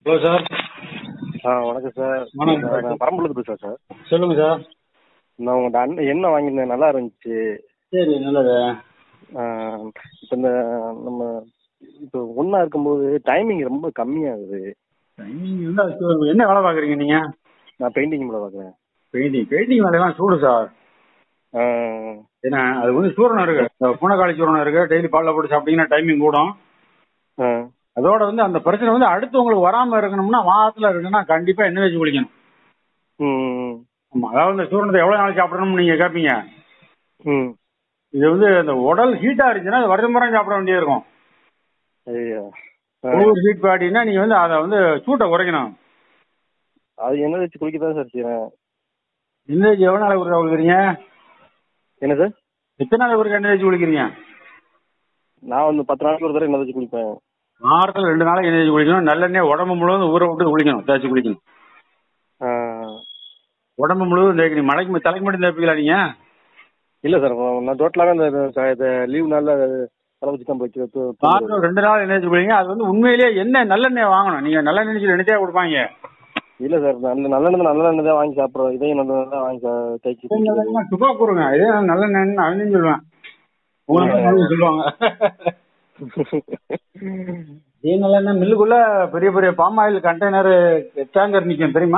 Hello sir ஆ வணக்கம் sir வணக்கம் sir. நான் பரம்பலூர் பேசுகிறேன் சார் சொல்லுங்க சார் நான் உங்கள்கிட்ட அண்ணன் எண்ணெய் வாங்கியிருந்தேன் நல்லா இருந்துச்சு சரி நல்லது இப்போ இந்த நம்ம இப்போ ஒன்றா இருக்கும்போது டைமிங் ரொம்ப கம்மியாகுது டைமிங் வந்து அதுக்கு என்ன வேலை பார்க்குறீங்க நீங்கள் நான் பெயிண்டிங் மேலே பார்க்குறேன் பெயிண்டிங் பெயிண்டிங் வேலையெல்லாம் சூடு சார் ஏன்னா அது வந்து சூரணம் இருக்கு இந்த பூனைக்காளி சூரணம் இருக்கு டெய்லி பாலில் போட்டு சாப்பிட்டீங்கன்னா டைமிங் கூடும் அதோட வந்து அந்த பிரச்சனை வந்து அடுத்து உங்களுக்கு வராமல் இருக்கணும்னா வாரத்தில் இருக்குன்னா கண்டிப்பாக எண்ணெய் வச்சு குளிக்கணும் ம் ஆமாம் அதாவது இந்த சூரணத்தை எவ்வளோ நாளைக்கு சாப்பிடணும்னு நீங்கள் கேட்பீங்க ம் இது வந்து இந்த உடல் ஹீட்டாக இருந்துச்சுன்னா அது வருஷம் முறை சாப்பிட வேண்டியது இருக்கும் ஐயோ ஒவ்வொரு ஹீட் பாடினா நீங்கள் வந்து அதை வந்து சூட்டை குறைக்கணும் அது எண்ணெய் வச்சு குளிக்க தான் சார் செய்கிறேன் எண்ணெய் எவ்வளோ நாளைக்கு ஒரு குளிக்கிறீங்க என்ன சார் எத்தனை நாளைக்கு ஒரு எண்ணெய் வச்சு குளிக்கிறீங்க நான் வந்து பத்து நாளைக்கு ஒரு தடவை எண்ணெய் வச்சு குளிப்பேன் வாரத்தில் ரெண்டு நாளைக்கு எண்ணெய் வச்சு குளிக்கணும் நல்லெண்ணெய் உடம்பு முழுவதும் ஊற விட்டு குளிக்கணும் தேய்ச்சி குளிக்கணும் ஆ. உடம்பு முழுவதும் தேய்க்கணும் மலைக்கு ம- தலைக்கு மட்டும் தேய்ப்பீங்களா நீங்கள் இல்லை சார் நான் டோட்டலாகவே இந்த இந்த லீவ் நாளில் தலை வச்சு தான் வைக்கிறது வாரத்தில் ரெண்டு நாள் எண்ணெய் வச்சு குளிங்க அது வந்து உண்மையிலேயே எண்ணெய் நல்லெண்ணெய் வாங்கணும் நீங்கள் நல்லெண்ணெய் எண்ணெய் கொடுப்பாங்க இல்லை சார் நல்ல நல்லெண்ணெய் நல்லெண்ணெய் தான் வாங்கி சாப்பிட்றோம் இதையும் நல்லெண்ணெய் தான் வாங்கி சா- தேய்ச்சி குளிக்கிறது. சுபா கூறுங்க இதே நல்லெண்ணெய் அவனையும் சொல்லுவேன் உங்களுக்கு நல்லது சொல்லுவாங்க இதே நல்லெண்ணெய் மில்லுக்குள்ள பெரிய பெரிய பாம் ஆயில் கண்டெய்னர் டேங்கர் நிற்கும் தெரியுமா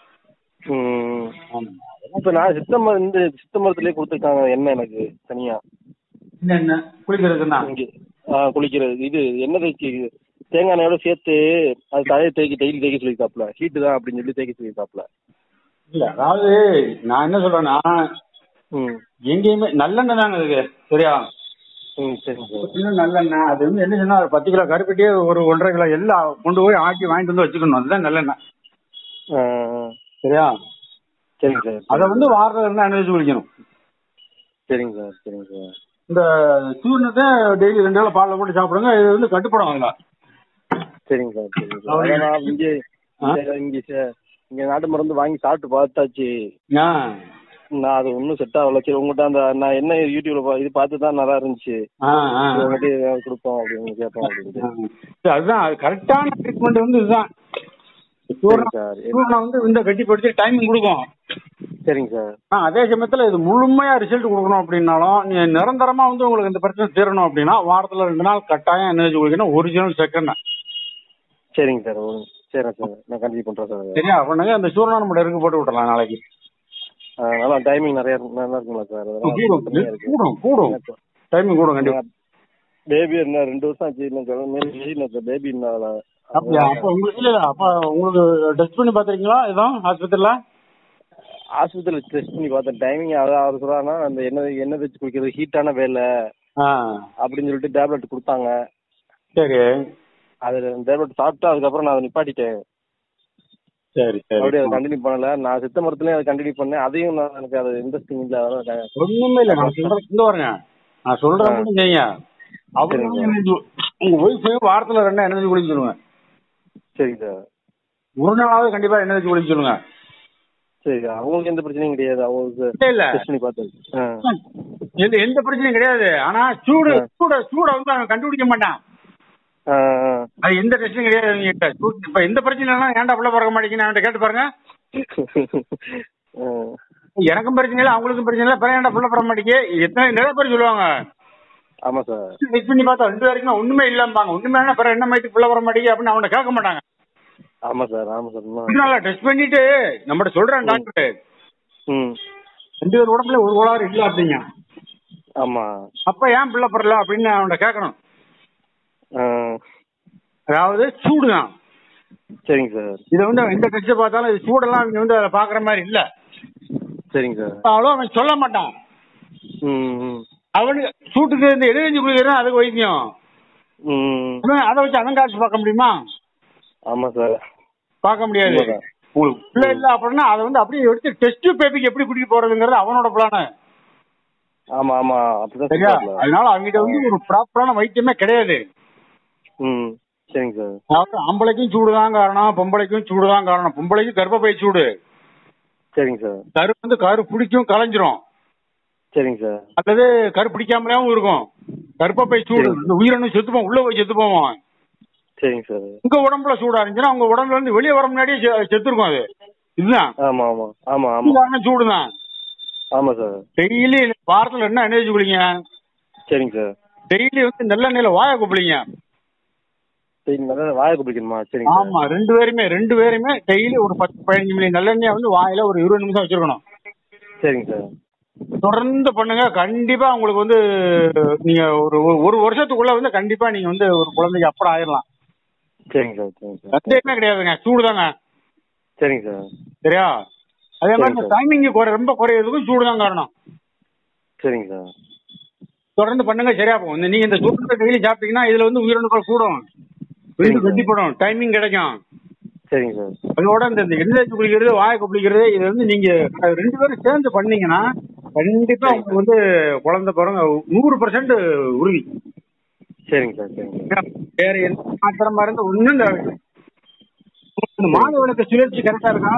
ம். ஆமாம் இப்போ நான் சித்தம்பரம் இந்த சித்தம்பரத்துலேயே கொடுத்துருக்காங்க எண்ணெய் எனக்கு தனியாக என்ன என்ன குளிக்கிறதுக்குன்னா இங்கே ஆ குளிக்கிறது இது எண்ணெய் தேய்ச்சி தேங்காய் எண்ணெயோட சேர்த்து அது தலையை தேய்க்கி டெய்லி தேய்க்க சொல்லியிருக்காப்புல ஹீட்டு தான் அப்படின்னு சொல்லி தேய்க்க சொல்லியிருக்காப்புல இல்ல அதாவது நான் என்ன சொல்றேன்னா ம் எங்கேயுமே நல்லெண்ணெய் தாங்க இருக்கு சரியா ம் சரிங்க சார் இன்னும் நல்லெண்ணெய் அது வந்து என்ன சொன்னா ஒரு பத்து கிலோ கருப்பட்டியே ஒரு ஒன்றரை கிலோ எல்லாம் கொண்டு போய் ஆக்கி வாங்கிட்டு வந்து வச்சுக்கணும் அதுதான் நல்லெண்ணெய் ஆ, சரியா சரிங்க சார் அதை வந்து வாரத்தில் இருந்தால் எண்ணெய் வச்சு குளிக்கணும் சரிங்க சார் சரிங்க சார் இந்த சூர்ணத்தை டெய்லி ரெண்டு வேளை பாலில் போட்டு சாப்பிடுங்க இது வந்து கட்டுப்படும் அதில் சரிங்க சார் சரிங்க சார் அவரு- அதான் நான் இங்கே ஆ? இங்கே இங்கே சே- இங்கே நாட்டு மருந்து வாங்கி சாப்பிட்டு பார்த்தாச்சு ஆ நான் அது ஒன்றும் செட் ஆகல சரி உங்கள்கிட்ட அந்த நான் என்ன யூடியூப்ல பா இது பார்த்து தான் நல்லா இருந்துச்சு ஆ ஆ இது உங்கள்கிட்ட கொடுப்போம் அப்படின்னு கேட்போம் அப்படின்ட்டு சரி, அதுதான் அது கரெக்டான ட்ரீட்மெண்ட் வந்து இதுதான் சரிங்க சூர்ணம் சார் சூர்ணம் வந்து இந்த கட்டி படிச்சு டைமிங் கொடுக்கும் சரிங்க சார் ஆ அதே சமயத்தில் இது முழுமையா ரிசல்ட் கொடுக்கணும் அப்படின்னாலும் நீ நிரந்தரமா வந்து உங்களுக்கு இந்த பிரச்சனை தீரணும் அப்படின்னா வாரத்தில் ரெண்டு நாள் கட்டாயம் என்ன வச்சு குளிக்கணும் ஒரிஜினல் செகண்ட் சரிங்க சார் ஓ, சரிங்க சார் நான் கண்டினியூ பண்ணுறேன் சார் சரியா பண்ணுங்க அந்த சூர்ணம் நம்ம இருக்கு போட்டு விட்டுறலாம் நாளைக்கு ஆ, நல்லா டைமிங் நிறைய இருக்கு- நல்லா இருக்குங்களா சார் கூடும் கூடும் கூடும் டைமிங் கூடும் கண்டிப்பா பேபி என்ன ரெண்டு வருஷம் ஆச்சு இன்னும் மேலே இல்லை சார் பேபி இன்னும் அப்படியா அப்போ உங்களுக்கு இல்லை இல்லை அப்போ உங்களுக்கு டெஸ்ட் பண்ணி பார்த்துருக்கீங்களா எதுவும் ஆஸ்பத்திரியில் ஆஸ்பத்திரியில் டெஸ்ட் பண்ணி பார்த்தேன் டைமிங் அதான் அவர் சொல்றாருன்னா அந்த எண்ணெய் எண்ணெய் தேய்ச்சி குளிக்கிறது ஹீட்டான வேலை ஆ அப்படின்னு சொல்லிட்டு டேப்லெட் கொடுத்தாங்க சரி அது டேப்லெட் சாப்பிட்டு அதுக்கப்புறம் நான் அதை நிப்பாட்டிட்டேன் சரி சரி அப்படியே அதை கண்டினியூ பண்ணல நான் சித்த மரத்துலயும் அதை கண்டினியூ பண்ணேன் அதையும் நான் எனக்கு அது இன்ட்ரெஸ்டிங் இல்லை அதான் ஒண்ணுமே இல்லை நான் சொல்றது இங்க பாருங்க நான் சொல்றேன் மட்டும் செய்யுங்க அவங்க சரிங்க. energy- உங்க ஒய்ஃப் வாரத்துல ரெண்டா எனர்ஜி குளிக்க சொல்லுங்க சரிங்க சார் ஒரு நாளாவது கண்டிப்பா எனர்ஜி குளிக்க சொல்லுங்க சரி அவங்களுக்கு எந்த பிரச்சனையும் கிடையாது அவங்களுக்கு இல்ல இல்ல டெஸ்ட் பண்ணி பார்த்தது ஆ எந்த எந்த பிரச்சனையும் கிடையாது ஆனா சூடு சூட சூட வந்து அவன் கண்டுபிடிக்க மாட்டான் ஆ, அது எந்த பிரச்சனையும் கிடையாது அவங்ககிட்ட. சூடு- இப்ப எந்த பிரச்சனைனா ஏன்டா புள்ள பிறக்க மாட்டேங்குன்னு அவன்கிட்ட கேட்டு பாருங்க ஆ. எனக்கும் பிரச்சனை இல்லை அவங்களுக்கும் பிரச்சனை இல்லை பிறகு ஏன்டா புள்ள பிறக்க மாட்டேங்க எத்தனை நிறைய பேர் சொல்லுவாங்க ஆமா சார் செக் பண்ணி பார்த்தா ரெண்டு பேருக்குமே ஒண்ணுமே இல்லாம்பாங்க ஒண்ணுமே இல்லைன்னா பிறகு என்ன மாதிரி புள்ள பிறக்க மாட்டேங்க அப்படின்னு அவன்கிட்ட கேட்க மாட்டாங்க ஆமா சார் ஆமா சார் இன்னும். இதனால டெஸ்ட் பண்ணிட்டு நம்மகிட்ட சொல்றேன் டாக்டர் ம் ரெண்டு பேர் உடம்புல ஒரு கோளாறு இல்ல அப்படிங்க ஆமா அப்ப ஏன் பிள்ளை பிறல அப்படின்னு அவன்கிட்ட கேட்கணும் ஆ. அதாவது சூடு தான் சரிங்க சார் இதை வந்து எந்த டெஸ்ட் பார்த்தாலும் இது சூடெல்லாம் அவங்க வந்து அதை பாக்குற மாதிரி இல்ல சரிங்க சார் அவ்வளோ அவன் சொல்ல மாட்டான் ம் ம் அவனுக்கு சூட்டுக்கு இந்த எழுதி குளிக்கிறோம் அதுக்கு வைத்தியம் ம் அவன் அதை வச்சு அவன் காசு பார்க்க முடியுமா ஆமா சார் பார்க்க முடியாது உண்மைதான். உங்களுக்கு பிள்ளை இல்ல அப்படின்னா அதை வந்து அப்படியே எடுத்து டெஸ்ட் பேபிக்கு எப்படி கூட்டிட்டு போறதுங்கிறது அவனோட பிளானு ஆமா ஆமா அப்படிதான் சரியா சொல்றாருல. அதனால அவங்ககிட்ட வந்து ஒரு ப்ராப்பரான வைத்தியமே கிடையாது ம் சரிங்க சார் அதாவது ஆம்பளைக்கும் சூடு தான் காரணம் பொம்பளைக்கும் சூடு தான் காரணம் பொம்பளைக்கும் கர்ப்பப்பை சூடு சரிங்க சார் கரு வந்து கரு பிடிக்கும் கலைஞ்சிரும் சரிங்க சார் அல்லது கரு பிடிக்காமலேயும் இருக்கும் கர்ப்பப்பை சூடு சரி. இந்த உயிரணு செத்து போவோம் உள்ள போய் செத்து போவோம் சரிங்க சார் உங்க உடம்புல சூடா இருந்துச்சுன்னா உங்க உடம்புல இருந்து வெளியே வர முன்னாடியே செ- செத்துருக்கும் அது இதுதான் ஆமா ஆமா ஆமா ஆமா காரணம் சூடு தான் ஆமா சார் டெய்லி வாரத்துல என்ன எண்ணெய் குளிங்க சரிங்க சார் டெய்லி வந்து நல்லெண்ணெயில வாயை குப்பிளிங்க சரி நல்லா வாயை குடிக்கணுமா சரிங்க சார் ஆமா ரெண்டு பேருமே ரெண்டு பேருமே டெய்லி ஒரு பத்து பதினஞ்சு மில்லி நல்லெண்ணெய் வந்து வாயில ஒரு இருபது நிமிஷம் வச்சிருக்கணும் சரிங்க சார் தொடர்ந்து பண்ணுங்க கண்டிப்பா உங்களுக்கு வந்து நீங்க ஒரு ஒரு- ஒரு வருஷத்துக்குள்ள வந்து கண்டிப்பா நீங்க வந்து ஒரு குழந்தைக்கு அப்புறம் ஆயிடலாம் சரிங்க சார் சரிங்க சார் சந்தேகமே கிடையாதுங்க சூடு தாங்க சரிங்க சார் சரியா அதே மாதிரி சரிங்க இந்த டைமிங் குறை ரொம்ப குறையிறதுக்கும் சூடு தான் காரணம் சரிங்க சார் தொடர்ந்து பண்ணுங்க சரியா போகும் இந்த நீங்க இந்த சூடு டெய்லி சாப்பிட்டீங்கன்னா இதுல வந்து உயிரணுக்கள் கூடும் விந்து சரிங்க. கட்டிப்படும் டைமிங் கிடைக்கும் சரிங்க சார் அதோட இந்த இந்த எண்ணெய் குளிக்கிறது வாயை குளிக்கிறது இது வந்து நீங்க ரெண்டு பேரும் சேர்ந்து பண்ணீங்கன்னா கண்டிப்பா உங்களுக்கு வந்து குழந்தை பிறங்க நூறு பர்சன்ட் உறுதி சரிங்க சார் சரிங்க சார் வேற எந்த மாத்திரம் மருந்து ஒண்ணும் தேவையில்லை உங்களுக்கு இந்த மாத விளக்கு சுழற்சி கரெக்டா இருக்கா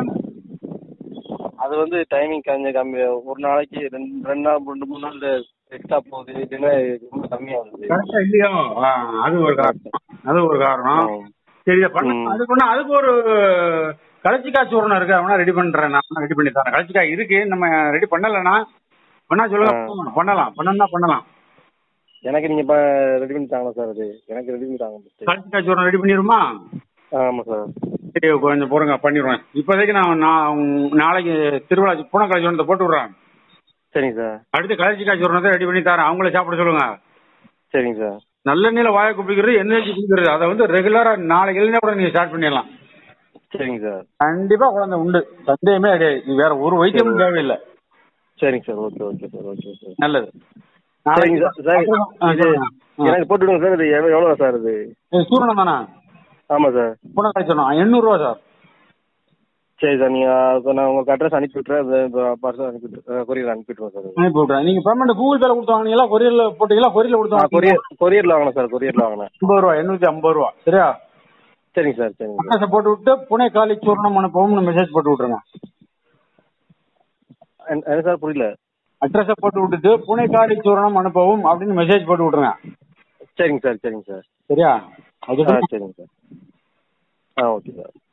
அது வந்து டைமிங் கொஞ்சம் கம்மி ஒரு நாளைக்கு ரெண்டு ரெண்டு நாள் ரெண்டு மூணு நாள் எக்ஸ்ட்ரா போகுது இல்லைன்னா ரொம்ப கம்மியாகுது கரெக்டா இல்லையோ ஆ, அது ஒரு காரணம் அது ஒரு காரணம் ஆ. சரி இதை பண்ண ம். அதுக்கு ஒண்ணு அதுக்கு ஒரு கலச்சிக்காய் சூரணம் இருக்கு அவனா ரெடி பண்றேன் நான் ரெடி பண்ணி தரேன் கலச்சிக்காய் இருக்கு நம்ம ரெடி பண்ணலன்னா பண்ணா சொல்லுங்க பண்ணலாம் பண்ணா பண்ணலாம் எனக்கு நீங்க இப்போ ரெடி பண்ணி தாங்க சார் அது எனக்கு ரெடி பண்ணி தாங்க first. கலச்சிக்காய் சூரணம் ரெடி பண்ணிடுமா ஆமா சார் சரி கொஞ்சம் பொறுங்க பண்ணிடுவேன் இப்போதைக்கு நான் நான் நாளைக்கு திருவிழா பூனக்காய் சூரணத்தை போட்டு விடுறேன் சரிங்க சார் அடுத்து கலச்சிக்காய் சூரணத்தை ரெடி பண்ணி தரேன் அவங்கள சாப்பிட சொல்லுங்க சரிங்க சார் நல்லெண்ணெயில வாயை குப்பிக்கிறது எண்ணெய் குப்பிக்கிறது அதை வந்து ரெகுலரா நாளைக்கு எழுந்தே கூட நீங்க ஸ்டார்ட் பண்ணிடலாம் சரிங்க சார் கண்டிப்பா குழந்தை உண்டு சந்தேகமே கிடையாது இது வேற ஒரு வைத்தியமும் தேவையில்லை சரிங்க sir okay okay sir okay sir நல்லது சரிங்க சார் சார் ஆ, இது சொல்லுங்க. ஆ. எனக்கு போட்டு விடுங்க சார் இது எவ்வளோ எவ்வளோ சார் இது இது சூரணம் தானே ஆமாம் சார் பூனக்காய் சூரணம் எண்ணூறு ரூபா சார் சரி சார் நீங்கள் நான் உங்களுக்கு அட்ரஸ் அனுப்பி விட்டுறேன் பார்சல் அனுப்பி விட்டு கொரியர் அனுப்பி விட்டுருவேன் சார் அனுப்பி விட்றேன் நீங்க பேமெண்ட் கூகுள் பேல கொடுத்து வாங்கினீங்களா கொரியர்ல போட்டீங்களா கொரியர்ல கொடுத்து ஆ வாங்கினீங்களா கொரியர் கொரியரில் வாங்கினேன் சார் கொரியரில் வாங்கினேன் ஐம்பது ரூபா எண்ணூத்தி ஐம்பது ரூபா சரியா சரிங்க சார் சரிங்க சார் அட்ரஸை போட்டு விட்டு புனே காலி சூரணம் அனுப்பவும் மெசேஜ் போட்டு விட்டுருங்க என்ன- என்ன சார் புரியல அட்ரஸை போட்டு விட்டுட்டு புனே காலி சூரணம் அனுப்பவும் அப்படின்னு மெசேஜ் போட்டு விட்டுருங்க சரிங்க சார் சரிங்க சார் சரியா அது ஆ சரிங்க சார் ஆ ஓகே சார்